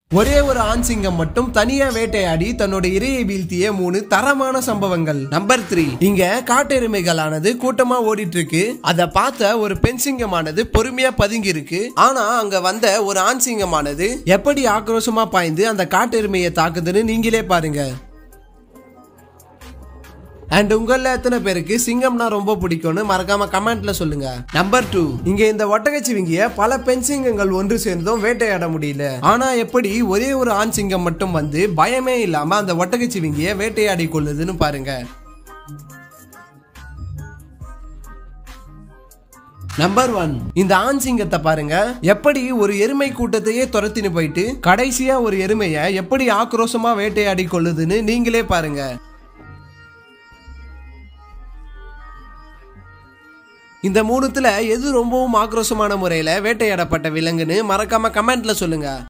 ஒரே ஒரு ஆண் சிங்கம் மட்டும் தனியா வேட்டையாடி தன்னோட இரையை வீழ்த்திய மூணு தரமான சம்பவங்கள் நம்பர் த்ரீ இங்க காட்டெருமைகளானது கூட்டமா ஓடிட்டு இருக்கு அத பார்த்த ஒரு பெண் சிங்கமானது பொறுமையா பதுங்கி இருக்கு ஆனா அங்க வந்த ஒரு ஆண் சிங்கமானது எப்படி ஆக்ரோஷமா பாய்ந்து அந்த காட்டெருமையை தாக்குதுன்னு நீங்களே பாருங்க அண்ட் உங்கள எத்தனை பேருக்கு சிங்கம்னா ரொம்ப பிடிக்கும்னு மறக்காம கமெண்ட்ல சொல்லுங்க நம்பர் டூ இங்க இந்த ஒட்டகச்சிவிங்கிய பல பெண் சிங்கங்கள் ஒன்று சேர்ந்தும் வேட்டையாட முடியல ஆனா எப்படி ஒரே ஒரு ஆண் சிங்கம் மட்டும் வந்து பயமே இல்லாம அந்த ஒட்டகச்சிவிங்கிய வேட்டையாடி கொள்ளுதுன்னு பாருங்க நம்பர் ஒன் இந்த ஆண் சிங்கத்தை பாருங்க எப்படி ஒரு எருமை கூட்டத்தையே துரத்தின்னு போயிட்டு கடைசியா ஒரு எருமையை எப்படி ஆக்ரோஷமா வேட்டையாடி கொள்ளுதுன்னு நீங்களே பாருங்க இந்த மூணுத்துல எது ரொம்பவும் ஆக்ரோஷமான முறையில வேட்டையாடப்பட்ட விலங்குன்னு மறக்காம கமெண்ட்ல சொல்லுங்க